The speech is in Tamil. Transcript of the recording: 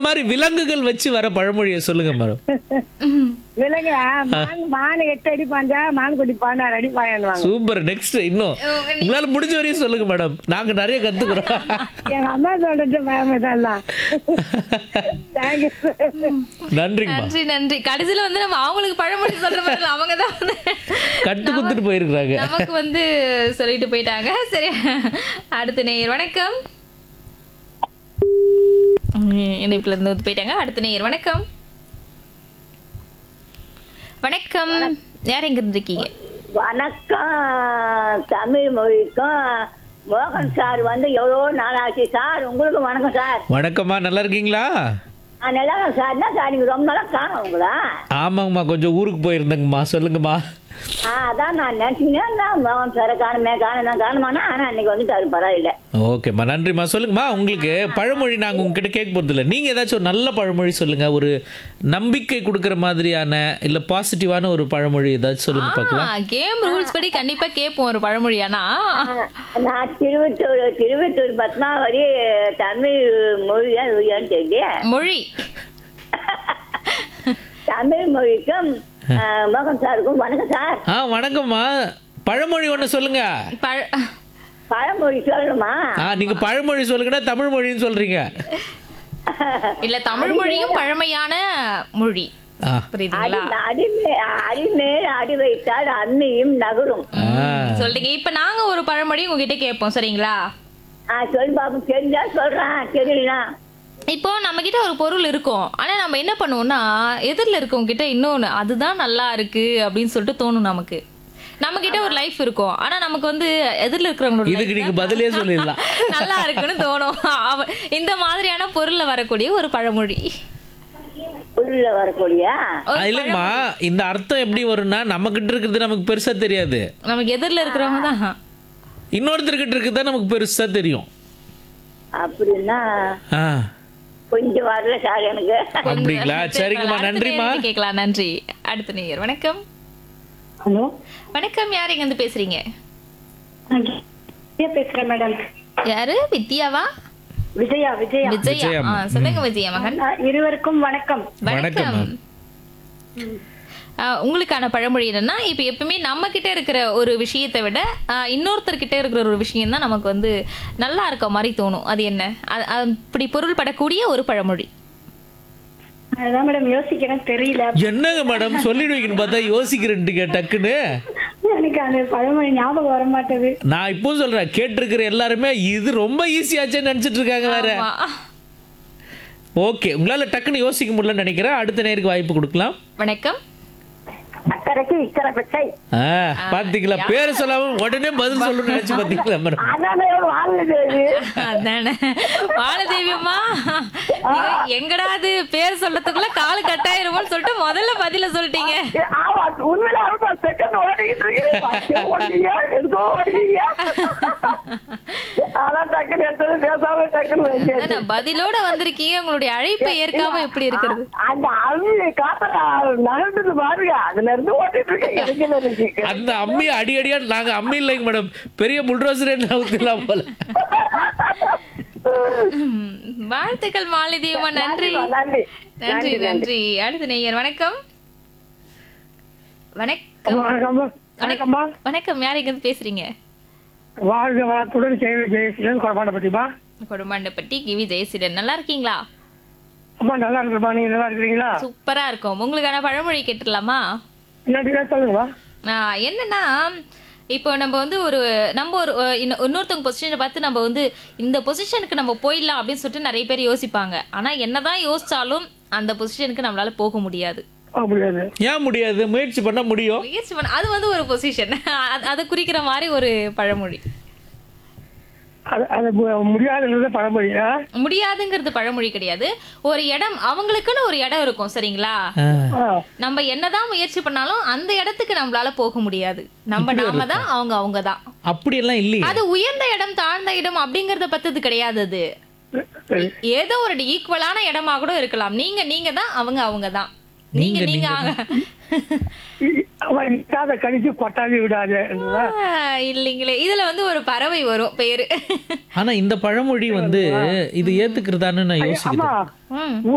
மாதிரி விலங்குகள் வச்சு வர பழமொழியை சொல்லுங்க மேடம் விலங்கு மான் மான் எட்டு அடி பாஞ்சா மான் குட்டி பதினாறு அடி பாயன்னுவாங்க சூப்பர் நெக்ஸ்ட் இன்னும் உங்களால முடிஞ்ச வரையும் சொல்லுங்க மேடம் நாங்க நிறைய கத்துக்கிறோம் எங்க அம்மா சொல்றது பயமே தான் தேங்க்யூ நன்றிங்கம்மா நன்றி நன்றி கடைசியில வந்து நம்ம அவங்களுக்கு பழமொழி சொல்ற மாதிரி அவங்க தான் வந்து கட்டு குத்துட்டு போயிருக்கிறாங்க நமக்கு வந்து சொல்லிட்டு போயிட்டாங்க சரி அடுத்த நேயர் வணக்கம் உம், இணைப்புல இருந்து வந்து போயிட்டாங்க அடுத்த நேயர் வணக்கம் வணக்கம் யார் எங்க இருந்திருக்கீங்க வணக்கம் தமிழ் மொழிக்கும் மோகன் சார் வந்து எவ்வளோ நாள் ஆச்சு சார் உங்களுக்கு வணக்கம் சார் வணக்கம்மா நல்லா இருக்கீங்களா ஆ, நல்லா இருக்கேன் சார் என்ன சார் நீங்கள் ரொம்ப நாளாக காணும் உங்களா ஆமாங்கம்மா கொஞ்சம் ஊருக்கு போயிருந்தேங்கம்மா சொல்லுங்கம்மா ஆ அதான் நான் நினச்சிங்கன்னா மோகன் சாரை காணுமே காணும் காணுமானா ஆனால் அன்னைக்கு வந்துட்டாரு பரவாயில்ல ஓகேம்மா நன்றிம்மா சொல்லுங்கம்மா உங்களுக்கு பழமொழி நாங்கள் உங்ககிட்ட கேட்க போகிறது இல்லை நீங்கள் ஏதாச்சும் ஒரு நல்ல பழமொழி சொல்லுங்க ஒரு நம்பிக்கை கொடுக்குற மாதிரியான இல்லை பாசிட்டிவான ஒரு பழமொழி ஏதாச்சும் சொல்லுங்க பார்க்கலாம் கேம் ரூல்ஸ் படி கண்டிப்பா கேட்போம் ஒரு பழமொழி ஆனா நான் திருவத்தூர் திருவத்தூர் பத்மாவதி தமிழ் மொழியா இல்லையான்னு தெரியல மொழி தமிழ் மொழிக்கும் ஆ, மோகன் சாருக்கும் வணக்கம் சார் ஆ வணக்கம்மா பழமொழி ஒன்று சொல்லுங்க பழ பழமொழி சொல்லணுமா ஆ நீங்கள் பழமொழி சொல்லுங்கன்னா தமிழ் மொழின்னு சொல்கிறீங்க இல்ல தமிழ் மொழியும் பழமையான மொழி ஆ புரியுதுங்களா அடி அடிமே அடிமேல் அடி வைத்தால் அம்மியும் நகரும் ஆ சொல்றீங்க இப்ப நாங்க ஒரு பழமொழி உங்ககிட்ட கேட்போம் சரிங்களா ஆ சொல்லு பாப்போம் தெரிஞ்சா சொல்றேன் தெரியலனா இப்போ நம்ம கிட்ட ஒரு பொருள் இருக்கும் ஆனா நம்ம என்ன பண்ணுவோம்னா எதிரில் இருக்கவங்க கிட்ட இன்னொன்னு அதுதான் நல்லா இருக்கு அப்படின்னு சொல்லிட்டு தோணும் நமக்கு நம்ம கிட்ட ஒரு லைஃப் இருக்கும் ஆனா நமக்கு வந்து எதிரில் இருக்கிறவங்களோட இதுக்கு life நீங்க பதிலே சொல்லிடலாம் நல்லா இருக்குன்னு தோணும் அவ- இந்த மாதிரியான பொருள்ல வரக்கூடிய ஒரு பழமொழி உள்ள வரக்கூடிய ஆ, இல்லைங்கம்மா இந்த அர்த்தம் எப்படி வரும்னா நம்ம கிட்ட இருக்கிறது நமக்கு பெருசா தெரியாது நமக்கு எதிரில் இருக்கிறவங்க தான் இன்னொருத்தர்கிட்ட இருக்கிறது நமக்கு பெருசா தெரியும் அப்படின்னா ஆ கொஞ்சம் வரல சார் எனக்கு அப்படிங்களா சரிங்கம்மா அடுத்த நன்றிம்மா நேயருக்கு கேட்கலாம் நன்றி அடுத்த நேயர் வணக்கம் ஹலோ வணக்கம் யார் எங்க இருந்து பேசுறீங்க பேசுறேன் மேடம் யாரு வித்யாவா விஜயா விஜயா விஜயா விஜயா. ஆ, சொல்லுங்க விஜயா மகன் ஆ, இருவருக்கும் வணக்கம் வணக்கம், வணக்கம் ஆ, உங்களுக்கான பழமொழி என்னன்னா இப்ப எப்பவுமே நம்ம கிட்ட இருக்கிற ஒரு விஷயத்தை விட ஆ, இன்னொருத்தர் கிட்ட இருக்கிற ஒரு விஷயம் தான் நமக்கு வந்து நல்லா இருக்க மாதிரி தோணும் அது என்ன அ- அப்படி பொருள்படக்கூடிய ஒரு பழமொழி அதுதான் மேடம் யோசிக்கிறேன் தெரியல என்னங்க மேடம் சொல்லிடுவீங்கன்னு பார்த்தா யோசிக்கிறேன்ட்டுங்க டக்குன்னு எனக்கு அந்த பழமொழி ஞாபகம் வர மாட்டேது நான் இப்போ சொல்றேன் கேட்டிருக்கிற எல்லாருமே இது ரொம்ப ஈஸியாச்சேன்னு நினைச்சிட்டு இருக்காங்க வேற ஆமா. ஓகே உங்களால டக்குன்னு யோசிக்க முடியலன்னு நினைக்கிறேன் அடுத்த நேருக்கு வாய்ப்பு கொடுக்கலாம் வணக்கம் அக்கறைக்கு இக்கரை பச்சை ஆ, பாத்தீங்களா பேர் சொல்லாம உடனே பதில் சொல்லணும்னு நினைச்சு பாத்தீங்களா மேடம் அதானே வாழ்ந்தது அதானே வாழதேவி அம்மா நீங்க எங்கடா அது பேர் சொல்றதுக்குள்ள காலு கட்டாயிருமோன்னு சொல்லிட்டு முதல்ல பதில சொல்லிட்டீங்க ஆமா உண்மையில அறுபா செகண்ட் ஓடிக்கிட்டு இருக்கு ஓடுறீங்க எதுக்கோ ஓடுறீங்க அதான் டக்குன்னு எடுத்தது பேசாம டக்குன்னு வச்சேன். அதானே, பதிலோட வந்திருக்கீங்க உங்களுடைய அழைப்பை ஏற்காம எப்படி இருக்கிறது அந்த அருவி காத்த நகர்ந்தது பாருங்க அதுல இருந்து ஓட்டிட்டு இருக்கேன் எனக்கு இருக்கு அந்த அம்மி அடி அடியா நாங்க அம்மி இல்லைங்க மேடம் பெரிய புல்டோசரே நவுத்திலாம் போல ம், வாழ்த்துக்கள் மாலதேவா நன்றி நன்றி நன்றி நன்றி அடுத்த நேயர் வணக்கம் வணக்கம் வணக்கம்மா வணக்கம்மா வணக்கம் யார் எங்க இருந்து பேசுறீங்க வாழ்க வளத்துடன் ஜெய ஜெயசீலன் குழப்பாண்ட பத்திமா கொடுமாண்டப்பட்டி கிவி ஜெயசீலன் நல்லா இருக்கீங்களா அம்மா நல்லா இருக்குப்பா நீங்க நல்லா இருக்கிறீங்களா சூப்பரா இருக்கும் உங்களுக்கான பழமொழி கேட்டுடலாமா இல்லாட்டி சொல்லுங்கப்பா ஆஹ் என்னன்னா இப்போ நம்ம வந்து ஒரு நம்ம ஒரு அஹ், இன்னொ- இன்னொருத்தவங்க பொசிஷனை பார்த்து நம்ம வந்து இந்த பொசிஷனுக்கு நம்ம போயிடலாம் அப்படின்னு சொல்லிட்டு நிறைய பேர் யோசிப்பாங்க ஆனா என்னதான் யோசிச்சாலும் அந்த பொசிஷனுக்கு நம்மளால போக முடியாது முடியாது ஏன் முடியாது முயற்சி பண்ண முடியும் முயற்சி பண்ண அது வந்து ஒரு பொசிஷன் அதை குறிக்கிற மாதிரி ஒரு பழமொழி அது அது மு- முடியாதுன்றது பழமொழி ஆ? முடியாதுங்கிறது பழமொழி கிடையாது ஒரு இடம் அவங்களுக்குன்னு ஒரு இடம் இருக்கும் சரிங்களா ஆ, ஆ. நம்ம என்னதான் முயற்சி பண்ணாலும் அந்த இடத்துக்கு நம்மளால போக முடியாது நம்ம நாம தான் அவங்க அவங்க தான் அப்படியெல்லாம் இல்லையே அது உயர்ந்த இடம் தாழ்ந்த இடம் அப்படிங்கறத பத்தது கிடையாது அது சரி. ஏதோ ஒரு ஈக்குவலான இடமா கூட இருக்கலாம் நீங்க நீங்க தான் அவங்க அவங்க தான் நீங்க நீங்க, நீங்க நீங்க இ- அவன் இல்லாத கணிச்சு கொட்டாவி விடாது என்றதா? ஆஹ், இல்லைங்களே இதுல வந்து ஒரு பறவை வரும் பேரு ஆனா இந்த பழமொழி வந்து இது ஏத்துக்கிறதான்னு நான் யோசிக்கிறேன் அம்மா ம்